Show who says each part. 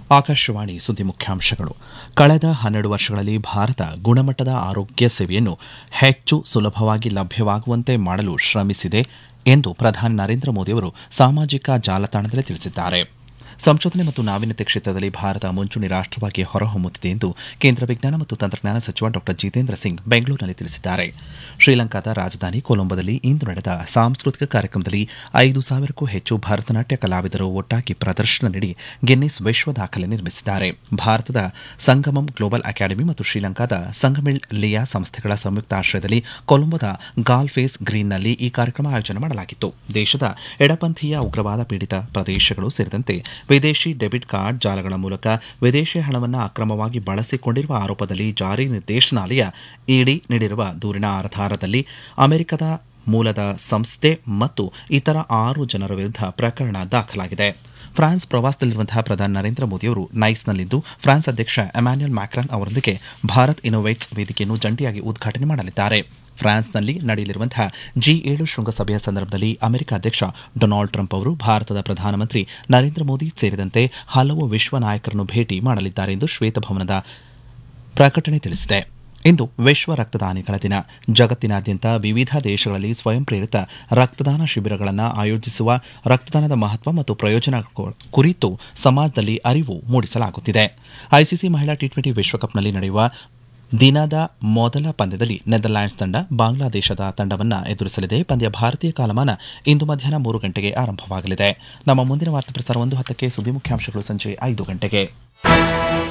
Speaker 1: ಆಕಾಶವಾಣಿ ಸುದ್ದಿ ಮುಖ್ಯಾಂಶಗಳು ಕಳೆದ ಹನ್ನೆರಡು ವರ್ಷಗಳಲ್ಲಿ ಭಾರತ ಗುಣಮಟ್ಟದ ಆರೋಗ್ಯ ಸೇವೆಯನ್ನು ಹೆಚ್ಚು ಸುಲಭವಾಗಿ ಲಭ್ಯವಾಗುವಂತೆ ಮಾಡಲು ಶ್ರಮಿಸಿದೆ ಎಂದು ಪ್ರಧಾನಿ ನರೇಂದ್ರ ಮೋದಿಯವರು ಸಾಮಾಜಿಕ ಜಾಲತಾಣದಲ್ಲಿ ತಿಳಿಸಿದ್ದಾರೆ ಸಂಶೋಧನೆ ಮತ್ತು ನಾವೀನ್ಯತೆ ಕ್ಷೇತ್ರದಲ್ಲಿ ಭಾರತ ಮುಂಚೂಣಿ ರಾಷ್ಟವಾಗಿ ಹೊರಹೊಮ್ಮುತ್ತಿದೆ ಎಂದು ಕೇಂದ್ರ ವಿಜ್ಞಾನ ಮತ್ತು ತಂತ್ರಜ್ಞಾನ ಸಚಿವ ಡಾ ಜಿತೇಂದ್ರ ಸಿಂಗ್ ಬೆಂಗಳೂರಿನಲ್ಲಿ ತಿಳಿಸಿದ್ದಾರೆ ಶ್ರೀಲಂಕಾದ ರಾಜಧಾನಿ ಕೊಲಂಬೋದಲ್ಲಿ ಇಂದು ನಡೆದ ಸಾಂಸ್ಕೃತಿಕ ಕಾರ್ಯಕ್ರಮದಲ್ಲಿ ಐದು ಸಾವಿರಕ್ಕೂ ಹೆಚ್ಚು ಭರತನಾಟ್ಯ ಕಲಾವಿದರು ಒಟ್ಟಾಗಿ ಪ್ರದರ್ಶನ ನೀಡಿ ಗಿನ್ನಿಸ್ ವಿಶ್ವ ದಾಖಲೆ ನಿರ್ಮಿಸಿದ್ದಾರೆ ಭಾರತದ ಸಂಗಮಂ ಗ್ಲೋಬಲ್ ಅಕಾಡೆಮಿ ಮತ್ತು ಶ್ರೀಲಂಕಾದ ಸಂಗಮಿಳ್ ಲಿಯಾ ಸಂಸ್ಥೆಗಳ ಸಂಯುಕ್ತ ಆಶ್ರಯದಲ್ಲಿ ಕೊಲಂಬೋದ ಗಾಲ್ಫೇಸ್ ಗ್ರೀನ್ನಲ್ಲಿ ಈ ಕಾರ್ಯಕ್ರಮ ಆಯೋಜನೆ ಮಾಡಲಾಗಿತ್ತು ದೇಶದ ಎಡಪಂಥೀಯ ಉಗ್ರವಾದ ಪೀಡಿತ ಪ್ರದೇಶಗಳು ಸೇರಿದಂತೆ ವಿದೇಶಿ ಡೆಬಿಟ್ ಕಾರ್ಡ್ ಜಾಲಗಳ ಮೂಲಕ ವಿದೇಶಿ ಹಣವನ್ನು ಅಕ್ರಮವಾಗಿ ಬಳಸಿಕೊಂಡಿರುವ ಆರೋಪದಲ್ಲಿ ಜಾರಿ ನಿರ್ದೇಶನಾಲಯ ಇಡಿ ನೀಡಿರುವ ದೂರಿನ ಆಧಾರದಲ್ಲಿ ಅಮೆರಿಕದ ಮೂಲದ ಸಂಸ್ಥೆ ಮತ್ತು ಇತರ ಆರು ಜನರ ವಿರುದ್ಧ ಪ್ರಕರಣ ದಾಖಲಾಗಿದೆ ಫ್ರಾನ್ಸ್ ಪ್ರವಾಸದಲ್ಲಿರುವಂತಹ ಪ್ರಧಾನಿ ನರೇಂದ್ರ ಮೋದಿಯವರು ನೈಸ್ನಲ್ಲಿಂದು ಫ್ರಾನ್ಸ್ ಅಧ್ಯಕ್ಷ ಎಮ್ಯಾನ್ಯುಯಲ್ ಮ್ಯಾಕ್ರಾನ್ ಅವರೊಂದಿಗೆ ಭಾರತ್ ಇನ್ನೋವೇಟ್ಸ್ ವೇದಿಕೆಯನ್ನು ಜಂಟಿಯಾಗಿ ಉದ್ಘಾಟನೆ ಮಾಡಲಿದ್ದಾರೆ ಫ್ರಾನ್ಸ್ನಲ್ಲಿ ನಡೆಯಲಿರುವಂತಹ ಜಿ ಏಳು ಶೃಂಗಸಭೆಯ ಸಂದರ್ಭದಲ್ಲಿ ಅಮೆರಿಕ ಅಧ್ಯಕ್ಷ ಡೊನಾಲ್ಡ್ ಟ್ರಂಪ್ ಅವರು ಭಾರತದ ಪ್ರಧಾನಮಂತ್ರಿ ನರೇಂದ್ರ ಮೋದಿ ಸೇರಿದಂತೆ ಹಲವು ವಿಶ್ವ ನಾಯಕರನ್ನು ಭೇಟಿ ಮಾಡಲಿದ್ದಾರೆ ಎಂದು ಶ್ವೇತಭವನದ ಪ್ರಕಟಣೆ ತಿಳಿಸಿದೆ ಇಂದು ವಿಶ್ವ ರಕ್ತದಾನಿಗಳ ದಿನ ಜಗತ್ತಿನಾದ್ಯಂತ ವಿವಿಧ ದೇಶಗಳಲ್ಲಿ ಸ್ವಯಂ ಪ್ರೇರಿತ ರಕ್ತದಾನ ಶಿಬಿರಗಳನ್ನು ಆಯೋಜಿಸುವ ರಕ್ತದಾನದ ಮಹತ್ವ ಮತ್ತು ಪ್ರಯೋಜನ ಕುರಿತು ಸಮಾಜದಲ್ಲಿ ಅರಿವು ಮೂಡಿಸಲಾಗುತ್ತಿದೆ ಐಸಿಸಿ ಮಹಿಳಾ ಟಿ ಟ್ವೆಂಟಿ ವಿಶ್ವಕಪ್ನಲ್ಲಿ ನಡೆಯುವ ದಿನದ ಮೊದಲ ಪಂದ್ಯದಲ್ಲಿ ನೆದರ್ಲ್ಯಾಂಡ್ಸ್ ತಂಡ ಬಾಂಗ್ಲಾದೇಶದ ತಂಡವನ್ನು ಎದುರಿಸಲಿದೆ ಪಂದ್ಯ ಭಾರತೀಯ ಕಾಲಮಾನ ಇಂದು ಮಧ್ಯಾಹ್ನ ಮೂರು ಗಂಟೆಗೆ ಆರಂಭವಾಗಲಿದೆ ನಮ್ಮ ಮುಂದಿನ ವಾರ್ತಾ ಪ್ರಸಾರ ಒಂದು ಹತ್ತಕ್ಕೆ ಸುದ್ದಿ ಮುಖ್ಯಾಂಶಗಳು ಸಂಜೆ ಐದು ಗಂಟೆಗೆ